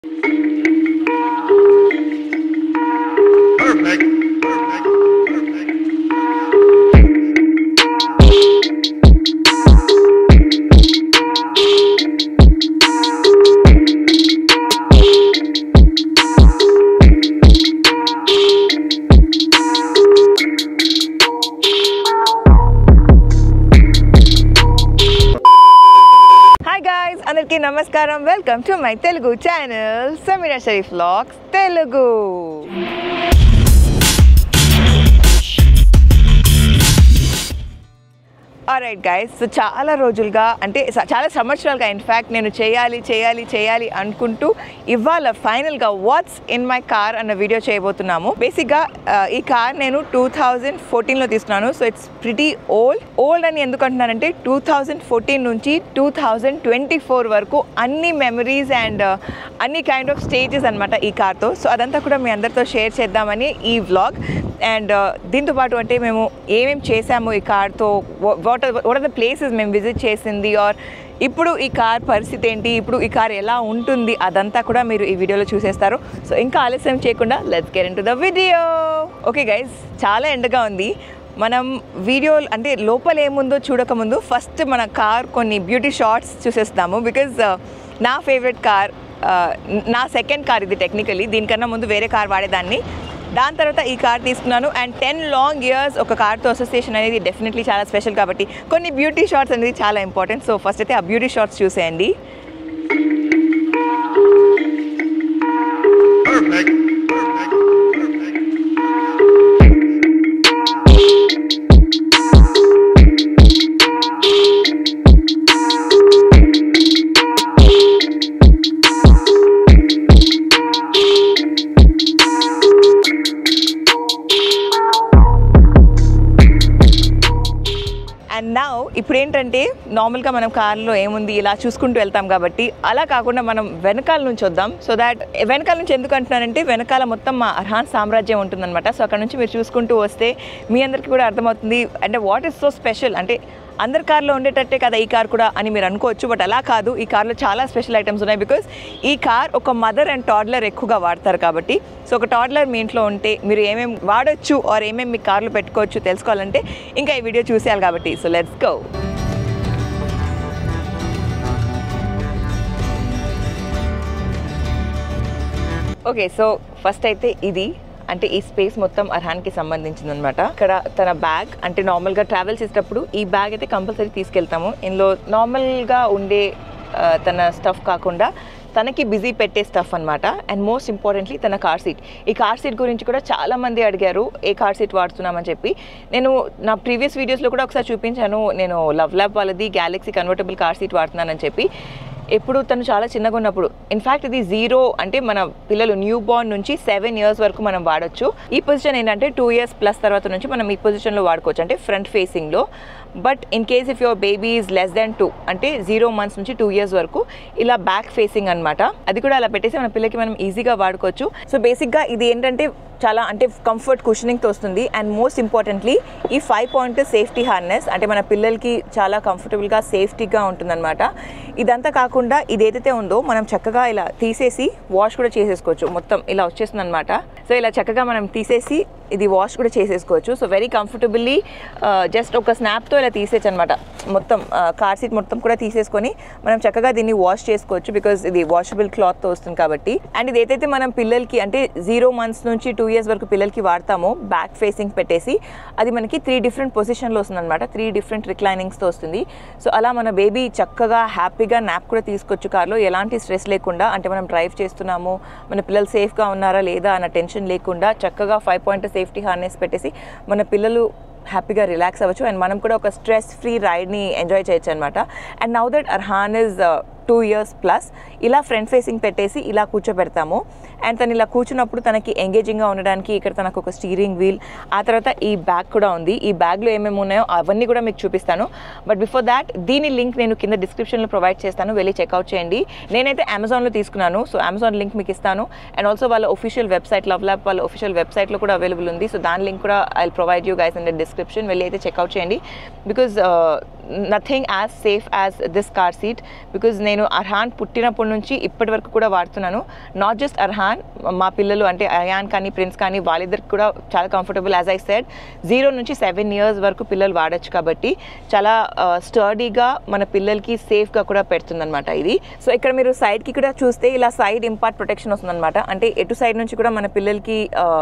Perfect. Perfect. Perfect. Hi guys అందరికీ నమస్కారం welcome to my Telugu channel Sameera Sharif vlogs Telugu right guys so చాలా రోజులుగా అంటే స- చాలా సంవత్సరాలుగా ఇన్ఫ్యాక్ట్ నేను చేయాలి చేయాలి చేయాలి అనుకుంటూ ఇవాళ ఫైనల్గా వాట్స్ ఇన్ మై కార్ అన్న వీడియో చేయబోతున్నాము బేసిక్గా ఆ, ఈ కార్ నేను టూ థౌజండ్ ఫోర్టీన్లో తీసుకున్నాను so it's pretty old old అని ఎందుకు అంటున్నానంటే టూ థౌజండ్ ఫోర్టీన్ నుంచి టూ థౌజండ్ ట్వంటీ ఫోర్ వరకు అన్ని మెమరీస్ అండ్ అన్ని కైండ్ ఆఫ్ స్టేజెస్ అనమాట ఈ కార్తో సో అదంతా కూడా మీ అందరితో షేర్ చేద్దామని ఈ వ్లాగ్ అండ్ దీంతో పాటు అంటే మేము ఏమేమి చేసాము ఈ కార్తో what what are the places మేము విజిట్ చేసింది ఆర్ ఇప్పుడు ఈ కార్ పరిస్థితి ఏంటి ఇప్పుడు ఈ కార్ ఎలా ఉంటుంది అదంతా కూడా మీరు ఈ వీడియోలో చూసేస్తారు సో ఇంకా ఆలస్యం చేయకుండా let's get into the video okay guys చాలా ఎండగా ఉంది మనం వీడియో అంటే లోపల ఏముందో చూడకముందు ఫస్ట్ మన కార్ కొన్ని బ్యూటీ షార్ట్స్ చూసేస్తాము బికాజ్ నా ఫేవరెట్ కార్ నా సెకండ్ కార్ ఇది టెక్నికలీ దీనికన్నా ముందు వేరే కార్ వాడేదాన్ని దాని తర్వాత ఈ కార్ తీసుకున్నాను అండ్ టెన్ లాంగ్ ఇయర్స్ ఒక కార్తో అసోసియేషన్ అనేది డెఫినెట్లీ చాలా స్పెషల్ కాబట్టి కొన్ని బ్యూటీ షార్ట్స్ అనేది చాలా ఇంపార్టెంట్ సో ఫస్ట్ అయితే ఆ బ్యూటీ షార్ట్స్ చూసేయండి Perfect. Perfect. Perfect. అండ్ నా ఇప్పుడు ఏంటంటే నార్మల్గా మనం కార్లో ఏముంది ఇలా చూసుకుంటూ వెళ్తాం కాబట్టి అలా కాకుండా మనం వెనకాల నుంచి వద్దాం సో దాట్ వెనకాల నుంచి ఎందుకు అంటున్నానంటే వెనకాల మొత్తం మా అర్హాన్ సామ్రాజ్యం ఉంటుందన్నమాట సో అక్కడ నుంచి మీరు చూసుకుంటూ వస్తే మీ అందరికీ కూడా అర్థమవుతుంది అంటే వాట్ ఈస్ సో స్పెషల్ అంటే అందరి కార్లో ఉండేటట్టే కదా ఈ కార్ కూడా అని మీరు అనుకోవచ్చు బట్ అలా కాదు ఈ కార్లో చాలా స్పెషల్ ఐటమ్స్ ఉన్నాయి బికాస్ ఈ కార్ ఒక మదర్ అండ్ టాడ్లర్ ఎక్కువగా వాడతారు కాబట్టి సో ఒక టాడ్లర్ మీ ఇంట్లో ఉంటే మీరు ఏమేమి వాడొచ్చు ఆర్ ఏమేమి మీ కార్లో పెట్టుకోవచ్చు తెలుసుకోవాలంటే ఇంకా ఈ వీడియో చూసేయాలి కాబట్టి so let's go okay so first అయితే ఇది అంటే ఈ స్పేస్ మొత్తం అర్హాన్కి సంబంధించింది అనమాట ఇక్కడ తన బ్యాగ్ అంటే నార్మల్గా ట్రావెల్ చేసేటప్పుడు ఈ బ్యాగ్ అయితే కంపల్సరీ తీసుకెళ్తాము ఇందులో నార్మల్గా ఉండే ఆ, తన స్టఫ్ కాకుండా తనకి బిజీ పెట్టే స్టఫ్ అనమాట అండ్ మోస్ట్ ఇంపార్టెంట్లీ తన కార్ సీట్ ఈ కార్ సీట్ గురించి కూడా చాలా మంది అడిగారు ఏ కార్ సీట్ వాడుతున్నామని చెప్పి నేను నా ప్రీవియస్ వీడియోస్లో కూడా ఒకసారి చూపించాను నేను లవ్ ల్యాబ్ వాళ్ళది గ్యాలక్సీ కన్వర్టబుల్ కార్ సీట్ వాడుతున్నానని చెప్పి ఎప్పుడు తను చాలా చిన్నగా ఉన్నప్పుడు ఇన్ఫ్యాక్ట్ ఇది జీరో అంటే మన పిల్లలు న్యూ బార్న్ నుంచి సెవెన్ ఇయర్స్ వరకు మనం వాడొచ్చు ఈ పొజిషన్ ఏంటంటే టూ ఇయర్స్ ప్లస్ తర్వాత నుంచి మనం ఈ పొజిషన్లో వాడుకోవచ్చు అంటే ఫ్రంట్ ఫేసింగ్లో but in case if your baby is less then two అంటే జీరో మంత్స్ నుంచి టూ ఇయర్స్ వరకు ఇలా బ్యాక్ ఫేసింగ్ అనమాట అది కూడా అలా పెట్టేసి మన పిల్లకి మనం ఈజీగా వాడుకోవచ్చు సో బేసిక్గా ఇది ఏంటంటే చాలా అంటే కంఫర్ట్ కుషనింగ్తో వస్తుంది అండ్ మోస్ట్ ఇంపార్టెంట్లీ ఈ ఫైవ్ పాయింట్ సేఫ్టీ హార్నెస్ అంటే మన పిల్లలకి చాలా కంఫర్టబుల్గా సేఫ్టీగా ఉంటుందన్నమాట ఇదంతా కాకుండా ఇది ఏదైతే ఉందో మనం చక్కగా ఇలా తీసేసి వాష్ కూడా చేసేసుకోవచ్చు మొత్తం ఇలా వచ్చేస్తుంది అనమాట సో ఇలా చక్కగా మనం తీసేసి ఇది వాష్ కూడా చేసేసుకోవచ్చు సో వెరీ కంఫర్టబుల్లీ జస్ట్ ఒక స్నాప్తో ఇలా తీసేయచ్చు అనమాట మొత్తం కార్ సీట్ మొత్తం కూడా తీసేసుకొని మనం చక్కగా దీన్ని వాష్ చేసుకోవచ్చు బికాజ్ ఇది వాషబుల్ క్లాత్తో వస్తుంది కాబట్టి అండ్ ఇది ఏదైతే మనం పిల్లలకి అంటే జీరో మంత్స్ నుంచి టూ ఇయర్స్ వరకు పిల్లలకి వాడతామో బ్యాక్ ఫేసింగ్ పెట్టేసి అది మనకి త్రీ డిఫరెంట్ పొజిషన్లో వస్తుంది అనమాట త్రీ డిఫరెంట్ రిక్లైనింగ్స్తో వస్తుంది సో అలా మన బేబీ చక్కగా హ్యాపీగా నాప్ కూడా తీసుకోవచ్చు కార్లో ఎలాంటి స్ట్రెస్ లేకుండా అంటే మనం డ్రైవ్ చేస్తున్నాము మన పిల్లలు సేఫ్గా ఉన్నారా లేదా అన్న టెన్షన్ లేకుండా చక్కగా ఫైవ్ పాయింట్ సేఫ్టీ హార్నెస్ పెట్టేసి మన పిల్లలు హ్యాపీగా రిలాక్స్ అవ్వచ్చు అండ్ మనం కూడా ఒక స్ట్రెస్ ఫ్రీ రైడ్ని ఎంజాయ్ చేయొచ్చు అనమాట and now that Arhaan is two years plus ఇలా ఫ్రంట్ ఫేసింగ్ పెట్టేసి ఇలా కూర్చోబెడతాము అండ్ తను ఇలా కూర్చున్నప్పుడు తనకి ఎంగేజింగ్గా ఉండడానికి ఇక్కడ తనకు ఒక స్టీరింగ్ వీల్ ఆ తర్వాత ఈ బ్యాగ్ కూడా ఉంది ఈ బ్యాగ్లో ఏమేమి ఉన్నాయో అవన్నీ కూడా మీకు చూపిస్తాను బట్ బిఫోర్ దాట్ దీని లింక్ నేను కింద డిస్క్రిప్షన్లో ప్రొవైడ్ చేస్తాను వెళ్ళి చెక్అవుట్ చేయండి నేనైతే అమెజాన్లో తీసుకున్నాను సో అమెజాన్ లింక్ మీకు ఇస్తాను అండ్ ఆల్సో వాళ్ళ ఒఫిషియల్ వెబ్సైట్ లవ్ ల్యాబ్ వాళ్ళ ఒఫిషియల్ వెబ్సైట్లో కూడా అవైలబుల్ ఉంది సో దాని లింక్ కూడా I provide you guys in the description వెళ్ళి అయితే చెక్అవుట్ చేయండి because nothing as safe as this car seat because నేను అర్హాన్ పుట్టినప్పటి నుంచి ఇప్పటి వరకు కూడా వాడుతున్నాను నాట్ జస్ట్ అర్హాన్ మా పిల్లలు అంటే అయాన్ కానీ ప్రిన్స్ కానీ వాళ్ళిద్దరికి కూడా చాలా comfortable as I said zero నుంచి సెవెన్ ఇయర్స్ వరకు పిల్లలు వాడచ్చు కాబట్టి చాలా స్టడీగా మన పిల్లలకి సేఫ్గా కూడా పెడుతుందన్నమాట ఇది సో ఇక్కడ మీరు సైడ్కి కూడా చూస్తే ఇలా సైడ్ ఇంపార్ట్ ప్రొటెక్షన్ వస్తుందన్నమాట అంటే ఎటు సైడ్ నుంచి కూడా మన పిల్లలకి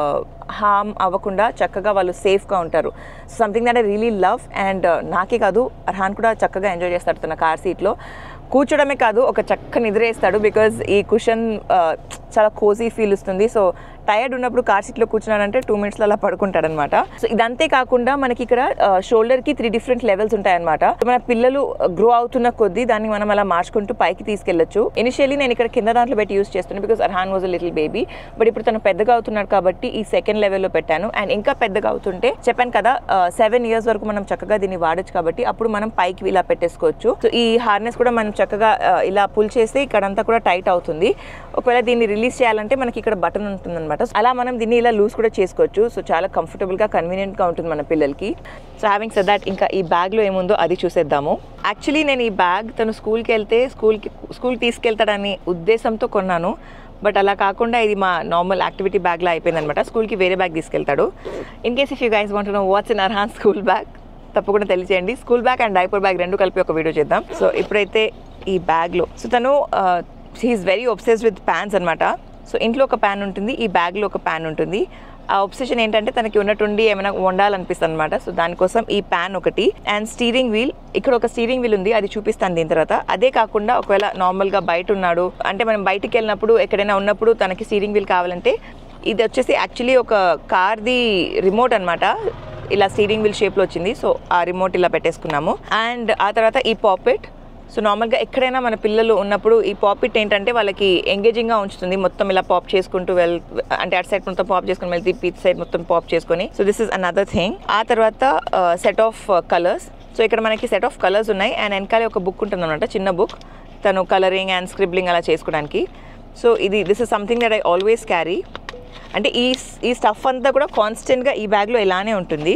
హామ్ అవ్వకుండా చక్కగా వాళ్ళు సేఫ్గా ఉంటారు something that I really love and నాకే కాదు అర్హాన్ కూడా చక్కగా ఎంజాయ్ చేస్తాడు తన కార్ సీట్లో కూర్చోడమే కాదు ఒక చక్క నిద్రేస్తాడు బికాజ్ ఈ కుషన్ చాలా కోజీ ఫీల్ ఇస్తుంది సో టైర్డ్ ఉన్నప్పుడు కార్ సీట్లో కూర్చున్నాడంటే టూ మినిట్స్లో అలా పడుకుంటాడనమాట సో ఇదంతే కాకుండా మనకి ఇక్కడ షోల్డర్కి త్రీ డిఫరెంట్ లెవెల్స్ ఉంటాయన్నమాట మన పిల్లలు గ్రో అవుతున్న కొద్దీ దాన్ని మనం అలా మార్చుకుంటూ పైకి తీసుకెళ్లొచ్చు ఇనిషియల్లీ నేను ఇక్కడ కింద దాంట్లో పెట్టి యూస్ చేస్తున్నాను because Arhaan was little baby but ఇప్పుడు తను పెద్దగా అవుతున్నాడు కాబట్టి ఈ సెకండ్ లెవెల్లో పెట్టాను అండ్ ఇంకా పెద్దగా అవుతుంటే చెప్పాను కదా సెవెన్ ఇయర్స్ వరకు మనం చక్కగా దీన్ని వాడచ్చు కాబట్టి అప్పుడు మనం పైకి ఇలా పెట్టేసుకోవచ్చు సో ఈ హార్నెస్ కూడా మనం చక్కగా ఆ, ఇలా పుల్ చేస్తే ఇక్కడంతా కూడా టైట్ అవుతుంది ఒకవేళ దీన్ని రిలీజ్ చేయాలంటే మనకి ఇక్కడ బటన్ ఉంటుంది అనమాట అలా మనం దీన్ని ఇలా లూజ్ కూడా చేసుకోవచ్చు సో చాలా కంఫర్టబుల్గా కన్వీనియంట్గా ఉంటుంది మన పిల్లలకి సో హ్యావింగ్ సెడ్ దాట్ ఇంకా ఈ బ్యాగ్లో ఏముందో అది చూసేద్దాము యాక్చువల్లీ నేను ఈ బ్యాగ్ తను స్కూల్కి వెళ్తే స్కూల్కి స్కూల్కి తీసుకెళ్తాడని ఉద్దేశంతో కొన్నాను బట్ అలా కాకుండా ఇది మా నార్మల్ యాక్టివిటీ బ్యాగ్లో అయిపోయింది అనమాట స్కూల్కి వేరే బ్యాగ్ తీసుకెళ్తాడు in case if you guys want know what's in Arhaan school bag తప్పకుండా తెలియజేయండి school bag and diaper bag రెండు కలిపి ఒక వీడియో చేద్దాం సో ఇప్పుడైతే ఈ బ్యాగ్లో సో తను he is very obsessed with pans అనమాట సో ఇంట్లో ఒక ప్యాన్ ఉంటుంది ఈ బ్యాగ్లో ఒక ప్యాన్ ఉంటుంది ఆ ఒబ్సెషన్ ఏంటంటే తనకి ఉన్నట్టుండి ఏమైనా వండాలనిపిస్తుంది అనమాట సో దానికోసం ఈ ప్యాన్ ఒకటి అండ్ స్టీరింగ్ వీల్ ఇక్కడ ఒక స్టీరింగ్ వీల్ ఉంది అది చూపిస్తాను దీని తర్వాత అదే కాకుండా ఒకవేళ నార్మల్గా బయట ఉన్నాడు అంటే మనం బయటికి వెళ్ళినప్పుడు ఎక్కడైనా ఉన్నప్పుడు తనకి స్టీరింగ్ వీల్ కావాలంటే ఇది వచ్చేసి యాక్చువల్లీ ఒక కార్ది రిమోట్ అనమాట ఇలా స్టీరింగ్ వీల్ షేప్లో వచ్చింది సో ఆ రిమోట్ ఇలా పెట్టేసుకున్నాము అండ్ ఆ తర్వాత ఈ పాపెట్ సో నార్మల్గా ఎక్కడైనా మన పిల్లలు ఉన్నప్పుడు ఈ పాపిట్ ఏంటంటే వాళ్ళకి ఎంగేజింగ్గా ఉంచుతుంది మొత్తం ఇలా పాప్ చేసుకుంటూ వెల్ అంటే అటు సైడ్ మొత్తం పాప్ చేసుకుని వెళ్తే ఇటు సైడ్ మొత్తం పాప్ చేసుకొని so this is another thing ఆ తర్వాత సెట్ ఆఫ్ కలర్స్ సో ఇక్కడ మనకి సెట్ ఆఫ్ కలర్స్ ఉన్నాయి అండ్ వెనకాలే ఒక బుక్ ఉంటుంది అనమాట చిన్న బుక్ తను కలరింగ్ అండ్ స్క్రిబ్లింగ్ అలా చేసుకోవడానికి సో ఇది this is something that I always carry అంటే ఈ ఈ స్టఫ్ అంతా కూడా కాన్స్టెంట్గా ఈ బ్యాగ్లో ఇలానే ఉంటుంది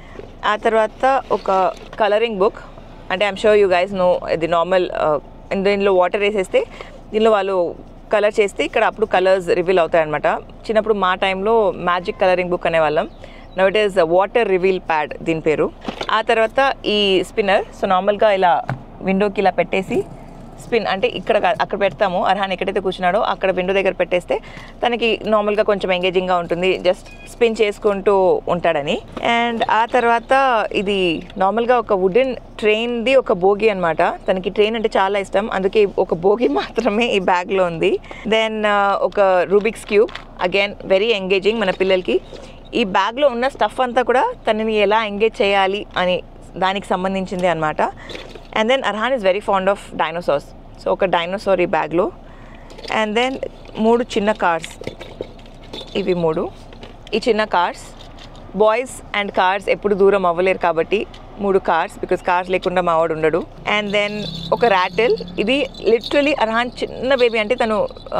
ఆ తర్వాత ఒక కలరింగ్ బుక్ అంటే I'm sure you guys know ఇది నార్మల్ దీనిలో వాటర్ వేసేస్తే దీనిలో వాళ్ళు కలర్ చేస్తే ఇక్కడ అప్పుడు కలర్స్ రివీల్ అవుతాయి అనమాట చిన్నప్పుడు మా టైంలో మ్యాజిక్ కలరింగ్ బుక్ అనేవాళ్ళం now it is water reveal pad దీని పేరు ఆ తర్వాత ఈ స్పిన్నర్ సో నార్మల్గా ఇలా విండోకి ఇలా పెట్టేసి స్పిన్ అంటే ఇక్కడ కాదు, అక్కడ పెడతాము అర్హాన్ ఎక్కడైతే కూర్చున్నాడో అక్కడ విండో దగ్గర పెట్టేస్తే తనకి నార్మల్గా కొంచెం ఎంగేజింగ్గా ఉంటుంది జస్ట్ స్పిన్ చేసుకుంటూ ఉంటాడని అండ్ ఆ తర్వాత ఇది నార్మల్గా ఒక వుడెన్ ట్రైన్ది ఒక బోగి అనమాట తనకి ట్రైన్ అంటే చాలా ఇష్టం అందుకే ఒక బోగి మాత్రమే ఈ బ్యాగ్లో ఉంది దెన్ ఒక Rubik's cube again very engaging మన పిల్లలకి ఈ బ్యాగ్లో ఉన్న స్టఫ్ అంతా కూడా తనని ఎలా ఎంగేజ్ చేయాలి అని దానికి సంబంధించింది అనమాట and then Arhaan is very fond of dinosaurs so ఒక డైనోసార్ ఈ బ్యాగ్లో అండ్ దెన్ మూడు చిన్న కార్స్ ఇవి మూడు ఈ చిన్న కార్స్ బాయ్స్ అండ్ కార్స్ ఎప్పుడు దూరం అవ్వలేరు కాబట్టి మూడు కార్స్ బికాస్ కార్స్ లేకుండా మావాడు ఉండడు అండ్ దెన్ ఒక ర్యాటిల్ ఇది లిటరలీ అర్హాన్ చిన్న బేబీ అంటే తను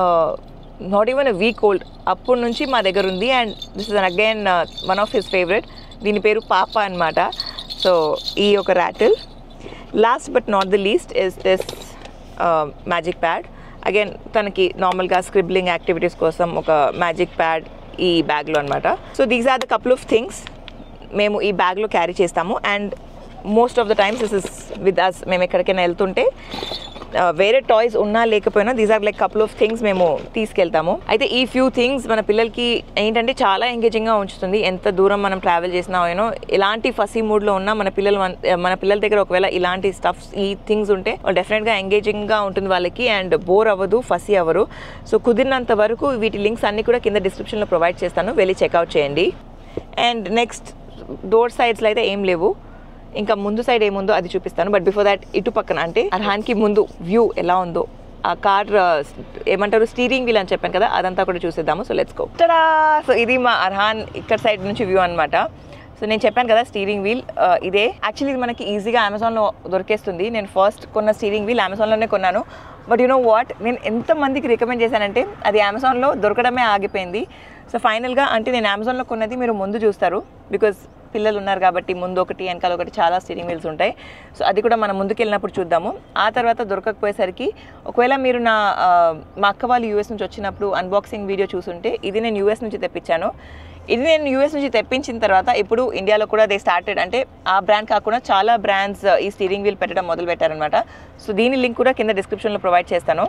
not even a week old అప్పటి నుంచి మా దగ్గర ఉంది and this is again one of his favourite దీని పేరు పాప అన్నమాట సో ఈ ఒక rattle last but not the least is this magic pad again తనకి నార్మల్గా స్క్రిబ్లింగ్ యాక్టివిటీస్ కోసం ఒక మ్యాజిక్ ప్యాడ్ ఈ బ్యాగ్లో అనమాట so these are the couple of things మేము ఈ బ్యాగ్లో క్యారీ చేస్తాము and most of the times this is with us మేము ఎక్కడికైనా వెళ్తుంటే ఆ, వేరే టాయ్స్ ఉన్నా లేకపోయినా these are like couple of things మేము తీసుకెళ్తాము అయితే ఈ ఫ్యూ థింగ్స్ మన పిల్లలకి ఏంటంటే చాలా ఎంగేజింగ్గా ఉంచుతుంది ఎంత దూరం మనం ట్రావెల్ చేసినా ఏనో ఎలాంటి ఫసీ మూడ్లో ఉన్నా మన పిల్లలు మన- మన పిల్లల దగ్గర ఒకవేళ ఇలాంటి స్టఫ్స్ ఈ థింగ్స్ ఉంటే డెఫినెట్గా ఎంగేజింగ్గా ఉంటుంది వాళ్ళకి అండ్ బోర్ అవ్వదు ఫసీ అవ్వరు సో కుదిరినంత వరకు వీటి లింక్స్ అన్ని కూడా కింద డిస్క్రిప్షన్లో ప్రొవైడ్ చేస్తాను వెళ్ళి చెక్అవుట్ చేయండి అండ్ నెక్స్ట్ డోర్ సైడ్స్లో అయితే ఏం లేవు ఇంకా ముందు సైడ్ ఏముందో అది చూపిస్తాను బట్ బిఫోర్ దాట్ ఇటు పక్కన అంటే అర్హాన్కి ముందు వ్యూ ఎలా ఉందో ఆ కార్ ఏమంటారు స్టీరింగ్ వీల్ అని చెప్పాను కదా అదంతా కూడా చూసేద్దాము సో లెట్స్ గో సో ఇది మా అర్హాన్ ఇక్కడ సైడ్ నుంచి వ్యూ అనమాట సో నేను చెప్పాను కదా స్టీరింగ్ వీల్ ఇదే యాక్చువల్లీ ఇది మనకి ఈజీగా అమెజాన్లో దొరికేస్తుంది నేను ఫస్ట్ కొన్న స్టీరింగ్ వీల్ అమెజాన్లోనే కొన్నాను బట్ యు నో వాట్ నేను ఎంతమందికి రికమెండ్ చేశానంటే అది అమెజాన్లో దొరకడమే ఆగిపోయింది సో ఫైనల్గా అంటే నేను అమెజాన్లో కొన్నది మీరు ముందు చూస్తారు బికాజ్ పిల్లలు ఉన్నారు కాబట్టి ముందు ఒకటి వెనకాల ఒకటి చాలా స్టీరింగ్ వీల్స్ ఉంటాయి సో అది కూడా మనం ముందుకు వెళ్ళినప్పుడు చూద్దాము ఆ తర్వాత దొరకకపోయేసరికి ఒకవేళ మీరు నా ఆ, మా అక్క వాళ్ళు యూఎస్ నుంచి వచ్చినప్పుడు అన్బాక్సింగ్ వీడియో చూసుంటే ఇది నేను యూఎస్ నుంచి తెప్పించాను ఇది నేను యూఎస్ నుంచి తెప్పించిన తర్వాత ఇప్పుడు ఇండియాలో కూడా దే స్టార్టెడ్ అంటే ఆ బ్రాండ్ కాకుండా చాలా బ్రాండ్స్ ఈ స్టీరింగ్ వీల్ పెట్టడం మొదలు పెట్టారనమాట సో దీని లింక్ కూడా కింద డిస్క్రిప్షన్లో ప్రొవైడ్ చేస్తాను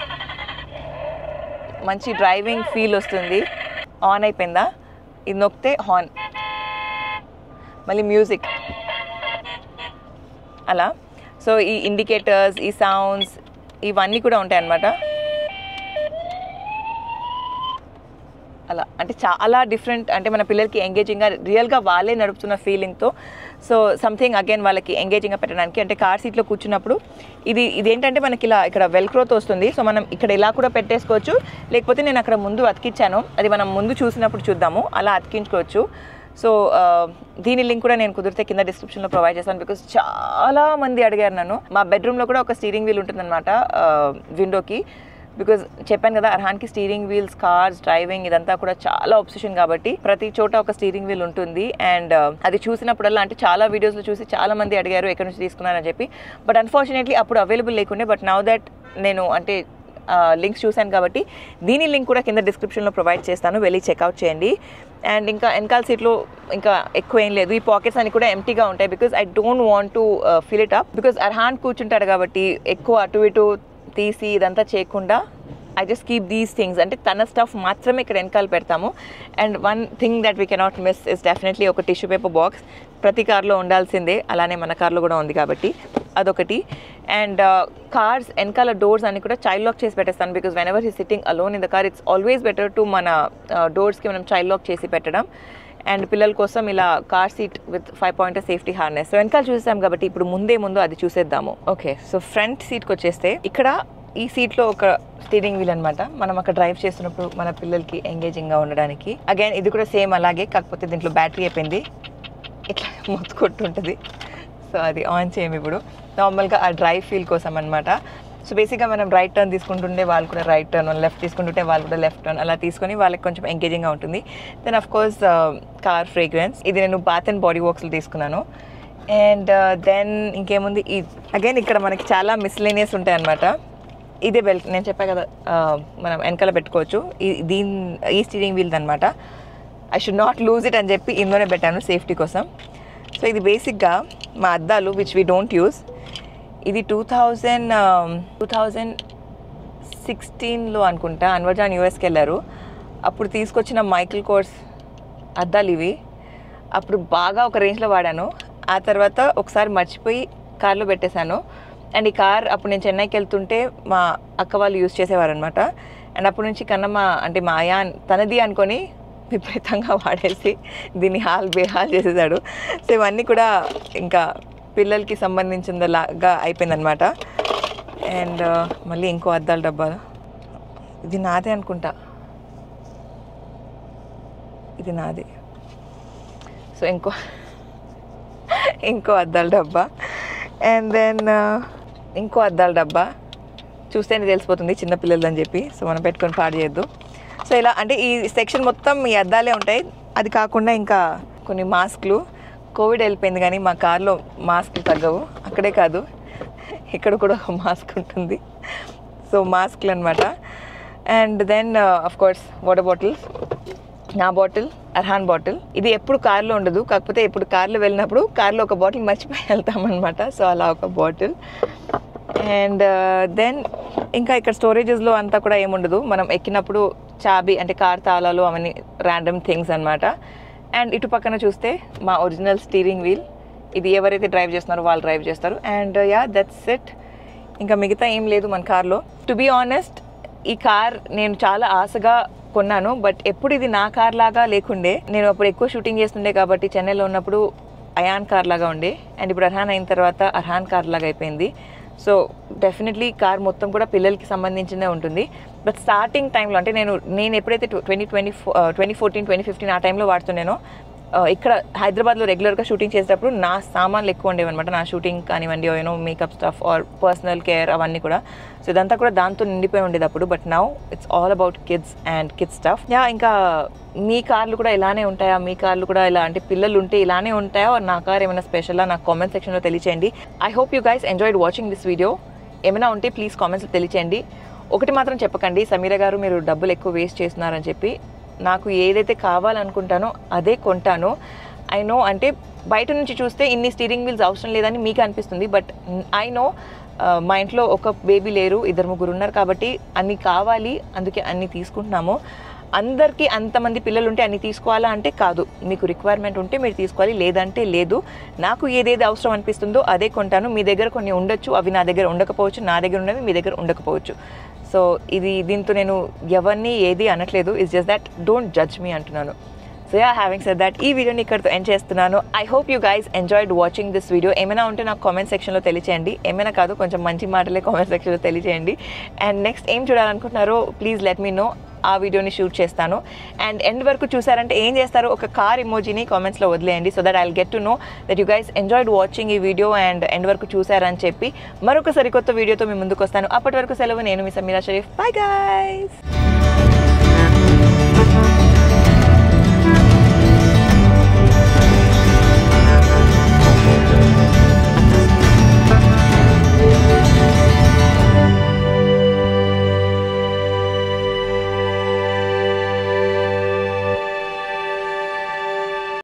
మంచి డ్రైవింగ్ ఫీల్ వస్తుంది ఆన్ అయిపోయిందా ఇది నొక్కితే హార్న్ మళ్ళీ మ్యూజిక్ అలా సో ఈ ఇండికేటర్స్ ఈ సౌండ్స్ ఇవన్నీ కూడా ఉంటాయి అన్నమాట అలా అంటే చాలా డిఫరెంట్ అంటే మన పిల్లలకి ఎంగేజింగ్గా రియల్గా వాళ్ళే నడుపుతున్న ఫీలింగ్తో సో సంథింగ్ అగైన్ వాళ్ళకి ఎంగేజింగ్గా పెట్టడానికి అంటే కార్ సీట్లో కూర్చున్నప్పుడు ఇది ఇదేంటంటే మనకి ఇలా ఇక్కడ వెల్క్రోతో వస్తుంది సో మనం ఇక్కడ ఇలా కూడా పెట్టేసుకోవచ్చు లేకపోతే నేను అక్కడ ముందు అతికించాను అది మనం ముందు చూసినప్పుడు చూద్దాము అలా అతికించుకోవచ్చు సో ఆ, దీని లింక్ కూడా నేను కుదిరితే కింద డిస్క్రిప్షన్లో ప్రొవైడ్ చేస్తాను బికాస్ చాలా మంది అడిగారు నన్ను మా బెడ్రూమ్లో కూడా ఒక స్టీరింగ్ వీల్ ఉంటుందన్నమాట విండోకి బికాజ్ చెప్పాను కదా అర్హాన్కి స్టీరింగ్ వీల్స్ కార్స్ డ్రైవింగ్ ఇదంతా కూడా చాలా ఒబ్సెషన్ కాబట్టి ప్రతి చోట ఒక స్టీరింగ్ వీల్ ఉంటుంది అండ్ అది చూసినప్పుడల్లా అంటే చాలా వీడియోస్లో చూసి చాలా మంది అడిగారు ఎక్కడి నుంచి తీసుకున్నారని చెప్పి బట్ అన్ఫార్చునేట్లీ అప్పుడు అవైలబుల్ లేకుండే బట్ నౌ దట్ నేను అంటే లింక్స్ చూశాను కాబట్టి దీని లింక్ కూడా కింద డిస్క్రిప్షన్లో ప్రొవైడ్ చేస్తాను వెళ్ళి చెక్అవుట్ చేయండి అండ్ ఇంకా వెనకాల సీట్లో ఇంకా ఎక్కువ ఏం లేదు ఈ పాకెట్స్ అన్ని కూడా ఎంటీగా ఉంటాయి because I don't want to fill it up because Arhaan కూర్చుంటాడు కాబట్టి ఎక్కువ అటు ఇటు తీసి ఇదంతా చేయకుండా I just keep these things అంటే తన స్టఫ్ మాత్రమే ఇక్కడ వెనకాల పెడతాము and one thing that we cannot miss is definitely ఒక టిష్యూ పేపర్ బాక్స్ ప్రతి కార్లో ఉండాల్సిందే అలానే మన కార్లో కూడా ఉంది కాబట్టి అదొకటి అండ్ కార్స్ వెనకాల డోర్స్ అన్ని కూడా చైల్డ్ లాక్ చేసి పెట్టేస్తాను because whenever he sitting alone in the car it's always better to మన డోర్స్కి మనం చైల్డ్ లాక్ చేసి పెట్టడం అండ్ పిల్లల కోసం ఇలా car seat with five point safety harness so వెనకాల చూసాం కాబట్టి ఇప్పుడు ముందే ముందు అది చూసేద్దాము ఓకే సో ఫ్రంట్ సీట్కి వచ్చేస్తే ఇక్కడ ఈ సీట్లో ఒక స్టీరింగ్ వీల్ అనమాట మనం అక్కడ డ్రైవ్ చేస్తున్నప్పుడు మన పిల్లలకి ఎంగేజింగ్గా ఉండడానికి అగైన్ ఇది కూడా సేమ్ అలాగే కాకపోతే దీంట్లో బ్యాటరీ అయిపోయింది ఇట్లా మొత్తుకొట్టుంటుంది సో అది ఆన్ చేయము ఇప్పుడు నార్మల్గా ఆ డ్రైవ్ ఫీల్ కోసం అనమాట సో బేసిక్గా మనం రైట్ టర్న్ తీసుకుంటుంటే వాళ్ళు కూడా రైట్ టర్న్ లెఫ్ట్ తీసుకుంటుంటే వాళ్ళు కూడా లెఫ్ట్ టర్న్ అలా తీసుకొని వాళ్ళకి కొంచెం ఎంగేజింగ్గా ఉంటుంది then of course car fragrance ఇది నేను బాత్ అండ్ బాడీ వర్క్స్లో తీసుకున్నాను అండ్ దెన్ ఇంకేముంది ఈ అగైన్ ఇక్కడ మనకి చాలా మిస్లేనియస్ ఉంటాయి అనమాట ఇదే బెల్ నేను చెప్పా కదా ఆ, మనం వెనకాల పెట్టుకోవచ్చు ఈ దీని ఈ స్టీరింగ్ వీల్ అనమాట I should not lose it అని చెప్పి ఇందులోనే పెట్టాను సేఫ్టీ కోసం సో ఇది బేసిక్గా మా అద్దాలు విచ్ వీ డోంట్ యూస్ ఇది టూ థౌజండ్ టూ థౌజండ్ సిక్స్టీన్లో అనుకుంటా అన్వర్జాన్ యూఎస్కి వెళ్ళారు అప్పుడు తీసుకొచ్చిన మైకిల్ కోర్స్ అద్దాలు ఇవి అప్పుడు బాగా ఒక రేంజ్లో వాడాను ఆ తర్వాత ఒకసారి మర్చిపోయి కార్లో పెట్టేశాను అండ్ ఈ కార్ అప్పుడు నేను చెన్నైకి వెళ్తుంటే మా అక్క వాళ్ళు యూజ్ చేసేవారు అనమాట అండ్ అప్పటి నుంచి కన్నమ్మ అంటే మా అయ్యా తనది అనుకొని విపరీతంగా వాడేసి దీన్ని హాల్ బేహాల్ చేసేసాడు సో ఇవన్నీ కూడా ఇంకా పిల్లలకి సంబంధించిందిలాగా అయిపోయిందనమాట అండ్ మళ్ళీ ఇంకో అద్దాల డబ్బా ఇది నాదే అనుకుంటా ఇది నాది సో ఇంకో ఇంకో అద్దాల డబ్బా అండ్ దెన్ ఇంకో అద్దాల డబ్బా చూస్తేనే తెలిసిపోతుంది చిన్నపిల్లలు అని చెప్పి సో మనం పెట్టుకొని పాడు చేయొద్దు సో ఇలా అంటే ఈ సెక్షన్ మొత్తం ఈ అద్దాలే ఉంటాయి అది కాకుండా ఇంకా కొన్ని మాస్క్లు కోవిడ్ వెళ్ళిపోయింది కానీ మా కార్లో మాస్క్లు తగ్గవు అక్కడే కాదు ఇక్కడ కూడా ఒక మాస్క్ ఉంటుంది సో మాస్క్లు అనమాట and then of course water bottles నా బాటిల్ అర్హాన్ బాటిల్ ఇది ఎప్పుడు కార్లో ఉండదు కాకపోతే ఇప్పుడు కార్లో వెళ్ళినప్పుడు కార్లో ఒక బాటిల్ మర్చిపోయి వెళ్తామన్నమాట సో అలా ఒక బాటిల్ అండ్ దెన్ ఇంకా ఇక్కడ స్టోరేజెస్లో అంతా కూడా ఏముండదు మనం ఎక్కినప్పుడు చాబీ అంటే కార్ తాళాలు అవన్నీ ర్యాండమ్ థింగ్స్ అనమాట అండ్ ఇటు పక్కన చూస్తే మా ఒరిజినల్ స్టీరింగ్ వీల్ ఇది ఎవరైతే డ్రైవ్ చేస్తున్నారో వాళ్ళు డ్రైవ్ చేస్తారు అండ్ యా దట్స్ ఇట్ ఇంకా మిగతా ఏం లేదు మన కార్లో టు బీ ఆనెస్ట్ ఈ కార్ నేను చాలా ఆశగా కొన్నాను బట్ ఎప్పుడు ఇది నా కార్ లాగా లేకుండే నేను అప్పుడు ఎక్కువ షూటింగ్ చేస్తుండే కాబట్టి చెన్నైలో ఉన్నప్పుడు అయాన్ కార్ లాగా ఉండే అండ్ ఇప్పుడు అర్హాన్ అయిన తర్వాత అర్హాన్ కార్ లాగా అయిపోయింది సో డెఫినెట్లీ కార్ మొత్తం కూడా పిల్లలకి సంబంధించిందే ఉంటుంది బట్ స్టార్టింగ్ టైంలో అంటే నేను నేను ఎప్పుడైతే twenty twenty twenty fourteen twenty fifteen ఆ టైంలో వాడుతున్నానో ఆ, ఇక్కడ హైదరాబాద్లో రెగ్యులర్గా షూటింగ్ చేసేటప్పుడు నా సామాన్లు ఎక్కువ ఉండేవి అనమాట నా షూటింగ్ కానివ్వండి you know makeup stuff or personal care అవన్నీ కూడా సో ఇదంతా కూడా దాంతో నిండిపోయి ఉండేది అప్పుడు but now it's all about kids and kids stuff yeah ఇంకా మీ కార్లు కూడా ఇలానే ఉంటాయా మీ కార్లు కూడా ఇలా అంటే పిల్లలు ఉంటే ఇలానే ఉంటాయా or నా కార్ ఏమైనా స్పెషలా నాకు కామెంట్ సెక్షన్లో తెలియచేయండి I hope you guys enjoyed watching this video ఏమైనా ఉంటే ప్లీజ్ కామెంట్స్లో తెలియచేయండి ఒకటి మాత్రం చెప్పకండి సమీర గారు మీరు డబ్బులు ఎక్కువ వేస్ట్ చేస్తున్నారని చెప్పి నాకు ఏదైతే కావాలనుకుంటానో అదే కొంటాను ఐ నో అంటే బయట నుంచి చూస్తే ఇన్ని స్టీరింగ్ వీల్స్ అవసరం లేదని మీకు అనిపిస్తుంది బట్ ఐ నో మా ఇంట్లో ఒక బేబీ లేరు ఇద్దరు ముగ్గురు ఉన్నారు కాబట్టి అన్ని కావాలి అందుకే అన్ని తీసుకుంటున్నాము అందరికీ అంతమంది పిల్లలు ఉంటే అన్ని తీసుకోవాలా అంటే కాదు మీకు రిక్వైర్మెంట్ ఉంటే మీరు తీసుకోవాలి లేదంటే లేదు నాకు ఏదేది అవసరం అనిపిస్తుందో అదే కొంటాను మీ దగ్గర కొన్ని ఉండొచ్చు అవి నా దగ్గర ఉండకపోవచ్చు నా దగ్గర ఉన్నవి మీ దగ్గర ఉండకపోవచ్చు సో ఇది దీంతో నేను ఎవరిని ఏది అనట్లేదు it's just that don't judge me అంటున్నాను so yeah having said that ఈ వీడియోని ఇక్కడితో ఎండ్ చేస్తున్నాను I hope you guys enjoyed watching this video ఏమైనా ఉంటే నాకు కామెంట్ సెక్షన్లో తెలియచేయండి ఏమైనా కాదు కొంచెం మంచి మాటలే కామెంట్ సెక్షన్లో తెలియచేయండి అండ్ నెక్స్ట్ ఏం చూడాలనుకుంటున్నారో ప్లీజ్ లెట్ మీ నో ఆ వీడియోని షూట్ చేస్తాను అండ్ ఎండ్ వరకు చూసారంటే ఏం చేస్తారు ఒక కార్ ఇమోజీని కామెంట్స్లో వదిలేయండి so that I get to know that you guys enjoyed watching ఈ వీడియో అండ్ ఎండ్ వరకు చూసారని చెప్పి మరొక సరికొత్త వీడియోతో మీ ముందుకు వస్తాను అప్పటి వరకు సెలవు నేను మీ సమీరా షరీఫ్ బై గైస్